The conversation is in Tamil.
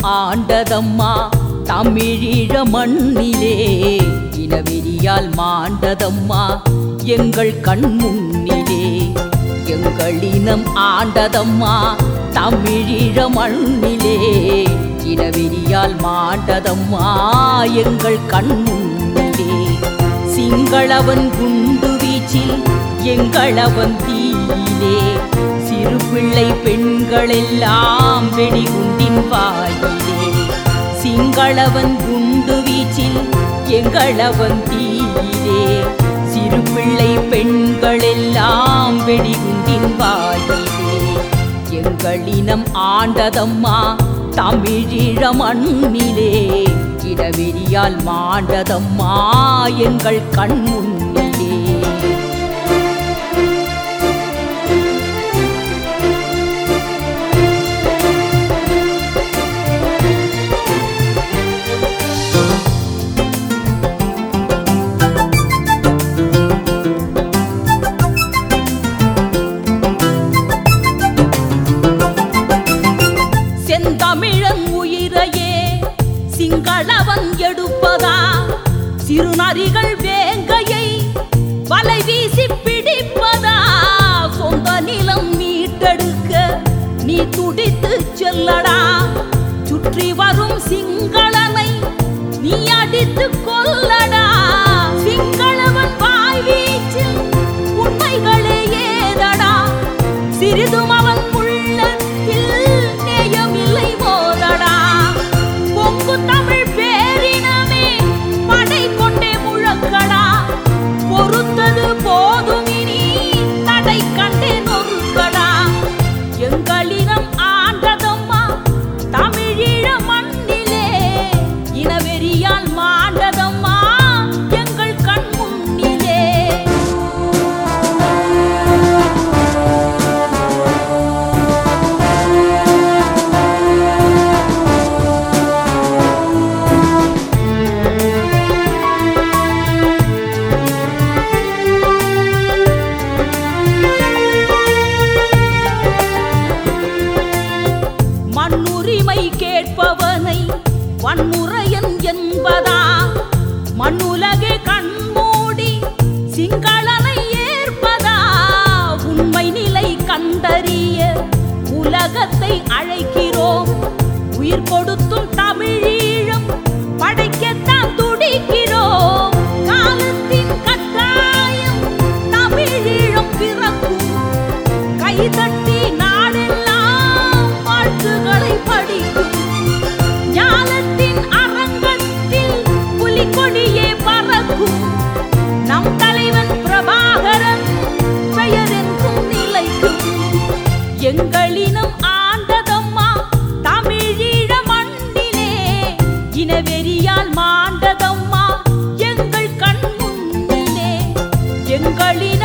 ஆண்டதம்மா தமிழீழ மண்ணிலே இனவெறியால் மாண்டதம்மா எங்கள் கண் முன்னிலே எங்கள் இனம் ஆண்டதம்மா தமிழீழ மண்ணிலே இனவெறியால் மாண்டதம்மா எங்கள் கண் முன்னிலே சிங்களவன் குண்டு வீச்சில் எங்களவன் தீயிலே சிறு பிள்ளை பெண்களெல்லாம் வெடிகுண்டின் வாயிலே சிங்களவன் குண்டு வீச்சில் எங்களவன் தீயிலே சிறு பிள்ளை பெண்களெல்லாம் வெடிகுண்டின் வாயிலே எங்களினம் ஆண்டதம்மா தமிழீழ மண்ணிலே இடவெறியால் மாண்டதம்மா எங்கள் கண் முன்னிலே செந்தமிழன் உயிரையே சிங்களவன் எடுப்பதா சிறுநரிகள் வேங்கையை வலை வீசி பிடிப்பதா சொந்த நிலம் மீட்டெடுக்க நீ துடித்து செல்லடா சுற்றி வரும் சிங்களனை நீ அடித்து கொல்லடா சிங்களவன் வாய் வீச்சில் உண்மைகளே ஏதடா சிறிதும் அவன் உள்ளத்தில் நேயமில்லை போதடா பொங்கு தமிழ் பேரினமே படை கொண்டே முழக்கடா பொறுத்தது போதும் இனி தடை கண்டே நொறுக்கடா எங்களினம் ஆண்டதம்மா தமிழீழ மண்ணிலே இனவெறியால் மாண்டதம்மா எங்கள் கண் முன்னிலே மண்ணுரிமை கேட்பவனை வன்முறையன் என்பதா மண்ணுலகே கண்மூடி சிங்களனை ஏற்பதா உண்மை நிலை கண்டறிய உலகத்தை அழைக்கிறோம் உயிர் கொடுத்தும் தமிழீழம் படைக்கத்தான் துடிக்கிறோம் காலத்தின் கட்டாயம் தமிழீழம் பிறக்கும் கைதட்டி நாடெல்லாம் வாழ்த்துகளை படிக்கும் ஞானத்தின் அரங்கத்தில் புலிக்கொடியே பறக்கும் நம் தலைவன் பிரபாகரன் பெயரென்றும் நிலைக்கும் எங்களினம் ஆண்டதம்மா தமிழீழ மண்ணிலே இனவெறியால் மாண்டதம்மா எங்கள் கண் முன்னிலே எங்களின